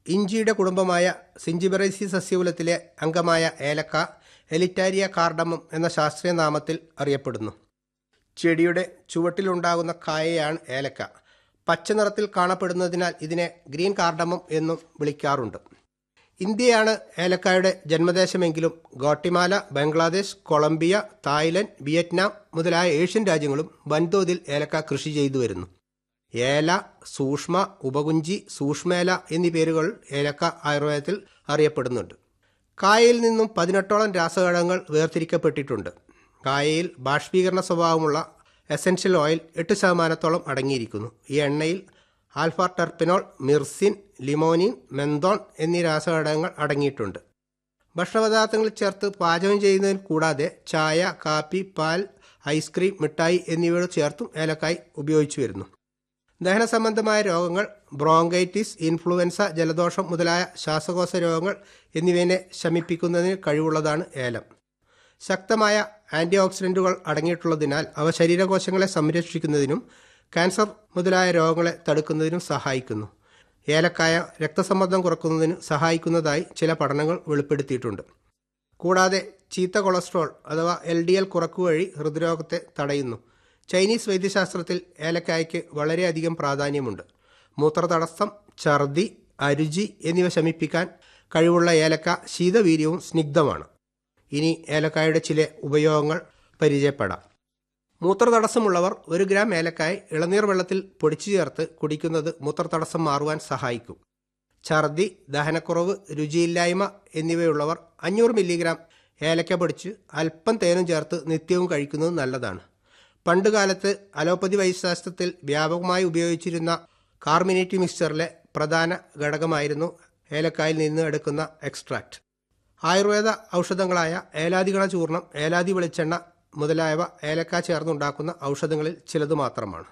ഇഞ്ചിയുടെ കുടുംബമായ സിഞ്ചിബറേസി സസ്യകുലത്തിലെ അംഗമായ ഏലക്ക എലിറ്റാരിയ കാർഡമം എന്ന ശാസ്ത്രീയ നാമത്തിൽ അറിയപ്പെടുന്നു ചെടിയുടെ ചുവട്ടിലുണ്ടാകുന്ന കായയാണ് ഏലക്ക പച്ച നിറത്തിൽ കാണപ്പെടുന്നതിനാൽ ഇതിനെ ഗ്രീൻ കാർഡമം എന്നും വിളിക്കാറുണ്ട് ഇന്ത്യയാണ് ഏലക്കായുടെ ജന്മദേശമെങ്കിലും Guatemala Bangladesh Colombia Thailand Vietnam മുതലായ ഏഷ്യൻ രാജ്യങ്ങളും വൻതോതിൽ ഏലക്ക കൃഷി ചെയ്തു വരുന്നു ഏല സൂക്ഷ്മ ഉപകുഞ്ചി സൂക്ഷ്മേല എന്നീ പേരുകൾ ഏലക്ക ആയുർവേദത്തിൽ അറിയപ്പെടുന്നുണ്ട് കായയിൽ നിന്നും പതിനെട്ടോളം രാസഘടകങ്ങൾ വേർതിരിക്കപ്പെട്ടിട്ടുണ്ട് കായയിൽ ബാഷ്പീകരണ സ്വഭാവമുള്ള എസൻഷ്യൽ ഓയിൽ എട്ട് ശതമാനത്തോളം അടങ്ങിയിരിക്കുന്നു ഈ എണ്ണയിൽ ആൽഫ ടെർപ്പിനോൾ മിർസിൻ ലിമോനിൻ മെന്തോൺ എന്നീ രാസഘടകങ്ങൾ അടങ്ങിയിട്ടുണ്ട് ഭക്ഷണപദാർത്ഥങ്ങളിൽ ചേർത്ത് പാചകം ചെയ്യുന്നതിന് കൂടാതെ ചായ കാപ്പി പാൽ ഐസ്ക്രീം മിഠായി എന്നിവയോട് ചേർത്തും ഏലക്കായ് ഉപയോഗിച്ചു വരുന്നു ദഹന സംബന്ധമായ രോഗങ്ങൾ ബ്രോങ്കൈറ്റിസ് ഇൻഫ്ലുവൻസ ജലദോഷം മുതലായ ശ്വാസകോശ രോഗങ്ങൾ എന്നിവയെ ശമിപ്പിക്കുന്നതിന് കഴിവുള്ളതാണ് ഏലം ശക്തമായ ആന്റി ഓക്സിഡന്റുകൾ അടങ്ങിയിട്ടുള്ളതിനാൽ അവ ശരീരകോശങ്ങളെ സംരക്ഷിക്കുന്നതിനും ക്യാൻസർ മുതലായ രോഗങ്ങളെ തടുക്കുന്നതിനും സഹായിക്കുന്നു ഏലക്കായ രക്തസമ്മർദ്ദം കുറക്കുന്നതിന് സഹായിക്കുന്നതായി ചില പഠനങ്ങൾ വെളിപ്പെടുത്തിയിട്ടുണ്ട് കൂടാതെ ചീത്ത കൊളസ്ട്രോൾ അഥവാ എൽ ഡി എൽ കുറക്കുവഴി ഹൃദ്രോഗത്തെ തടയുന്നു ചൈനീസ് വൈദ്യശാസ്ത്രത്തിൽ ഏലക്കായ്ക്ക് വളരെയധികം പ്രാധാന്യമുണ്ട് മൂത്രതടസ്സം ഛർദി അരുചി എന്നിവ ശമിപ്പിക്കാൻ കഴിവുള്ള ഏലക്ക ശീതവീര്യവും സ്നിഗ്ധമാണ് ഇനി ഏലക്കായുടെ ചില ഉപയോഗങ്ങൾ പരിചയപ്പെടാം മൂത്രതടസ്സമുള്ളവർ ഒരു ഗ്രാം ഏലക്കായ് ഇളനീർ വെള്ളത്തിൽ പൊടിച്ചു ചേർത്ത് കുടിക്കുന്നത് മൂത്രതടസ്സം മാറുവാൻ സഹായിക്കും ഛർദി ദഹനക്കുറവ് രുചിയില്ലായ്മ എന്നിവയുള്ളവർ അഞ്ഞൂറ് മില്ലിഗ്രാം ഏലക്ക പൊടിച്ച് അല്പം തേനും ചേർത്ത് നിത്യവും കഴിക്കുന്നത് നല്ലതാണ് പണ്ടുകാലത്ത് അലോപ്പതി വൈദ്യശാസ്ത്രത്തിൽ വ്യാപകമായി ഉപയോഗിച്ചിരുന്ന കാർമിനേറ്റീവ് മിക്സ്ചറിലെ പ്രധാന ഘടകമായിരുന്നു ഏലക്കായിൽ നിന്ന് എടുക്കുന്ന എക്സ്ട്രാക്റ്റ് ആയുർവേദ ഔഷധങ്ങളായ ഏലാദിഗണ ചൂർണം ഏലാദി വെളിച്ചെണ്ണ മുതലായവ ഏലക്ക ചേർന്നുണ്ടാക്കുന്ന ഔഷധങ്ങളിൽ ചിലത് മാത്രമാണ്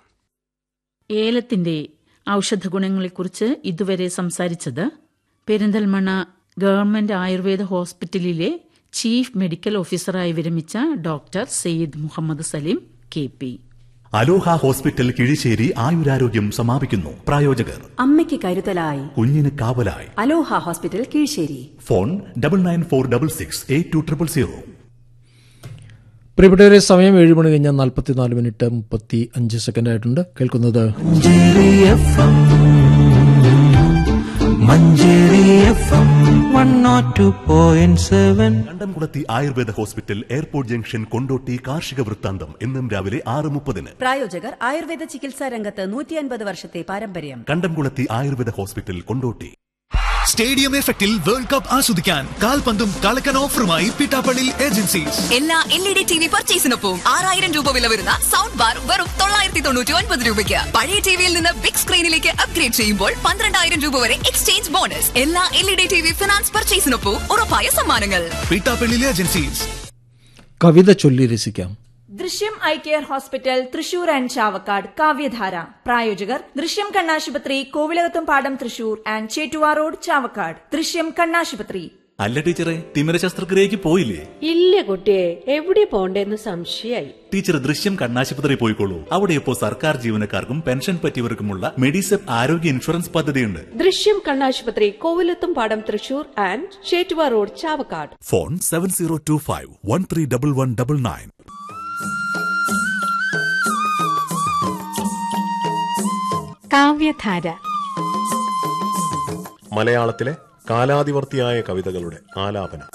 ഏലത്തിന്റെ ഔഷധ ഗുണങ്ങളെക്കുറിച്ച് ഇതുവരെ സംസാരിച്ചത് പെരിന്തൽമണ്ണ ഗവൺമെന്റ് ആയുർവേദ ഹോസ്പിറ്റലിലെ ചീഫ് മെഡിക്കൽ ഓഫീസറായി വിരമിച്ച doctor Syed Muhammad Saleem K P Aloha hospital Kizhisseri ആയുരാരോഗ്യം സമാപിക്കുന്നു പ്രായോജകർ അമ്മയ്ക്ക് കരുതലായി കുഞ്ഞിന് കാവലായി Aloha hospital Kizhisseri phone double nine four double six eight two triple zero പ്രിയപ്പെട്ടവരെ സമയം ഏഴ് മണി കഴിഞ്ഞാൽ നാൽപ്പത്തിനാല് മിനിറ്റ് മുപ്പത്തി അഞ്ച് സെക്കൻഡ് ആയിട്ടുണ്ട് കേൾക്കുന്നത് Manjeri F M one naught two point seven Kandamkulathy Ayurveda hospital airport junction Kondotty കാർഷിക വൃത്താന്തം എന്നും രാവിലെ ആറ് മുപ്പതിന് പ്രായോജകർ ആയുർവേദ ചികിത്സാ രംഗത്ത് നൂറ്റി അൻപത് വർഷത്തെ പാരമ്പര്യം കണ്ടംകുളത്തി ആയുർവേദ ഹോസ്പിറ്റൽ കൊണ്ടോട്ടി സ്റ്റേഡിയം എഫക്റ്റിൽ വേൾഡ് കപ്പ് ആസ്വദിക്കാൻ കാൽപന്തും കളക്കൻ ഓഫറുമായി പിട്ടാപ്പള്ളി ഏജൻസീസ് എല്ലാ L E D T V പർച്ചേസിനൊപ്പം ആറായിരം രൂപ വില വരുന്ന സൗണ്ട് ബാർ വെറും തൊള്ളായിരത്തി തൊണ്ണൂറ്റി ഒൻപത് രൂപയ്ക്ക് പഴയ ടിവിയിൽ നിന്ന് ബിഗ് സ്ക്രീനിലേക്ക് അപ്ഗ്രേഡ് ചെയ്യുമ്പോൾ പന്ത്രണ്ടായിരം രൂപ വരെ എക്സ്ചേഞ്ച് ബോണസ് എല്ലാ L E D T V finance പർച്ചേസിനൊപ്പം ഉറപ്പായ സമ്മാനങ്ങൾ പിട്ടാപ്പള്ളി ഏജൻസീസ് കവിത ചൊല്ലി രസിക്കാം Drishyam eye care hospital Thrissur and Chavakkad Kavyadhara പ്രായോജകർ ദൃശ്യം കണ്ണാശുപത്രി കോവിലകത്തും പാടം തൃശൂർ ആൻഡ് ചേറ്റുവാ റോഡ് ചാവക്കാട് ദൃശ്യം കണ്ണാശുപത്രി അല്ല ടീച്ചറെ തിമിര ശസ്ത്രക്രിയക്ക് പോയില്ലേ ഇല്ല കുട്ടിയെ എവിടെ പോണ്ടേന്ന് സംശയായി ടീച്ചർ ദൃശ്യം കണ്ണാശുപത്രി പോയിക്കോളൂ അവിടെ ഇപ്പോൾ സർക്കാർ ജീവനക്കാർക്കും പെൻഷൻ പറ്റിയവർക്കുമുള്ള മെഡിസെപ് ആരോഗ്യ ഇൻഷുറൻസ് പദ്ധതിയുണ്ട് ദൃശ്യം കണ്ണാശുപത്രി കോവിലത്തും പാടം Thrissur and Chettuva road Chavakkad phone seven zero two five one three double one double nine Kavyadhara മലയാളത്തിലെ കാലാതിവർത്തിയായ കവിതകളുടെ ആലാപനം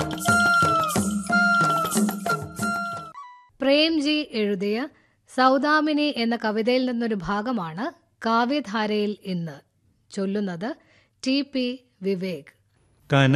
പ്രേംജി എഴുതിയ സൗദാമിനി എന്ന കവിതയിൽ നിന്നൊരു ഭാഗമാണ് കാവ്യധാരയിൽ ഇന്ന് ചൊല്ലുന്നത് ടി പി വിവേക് കന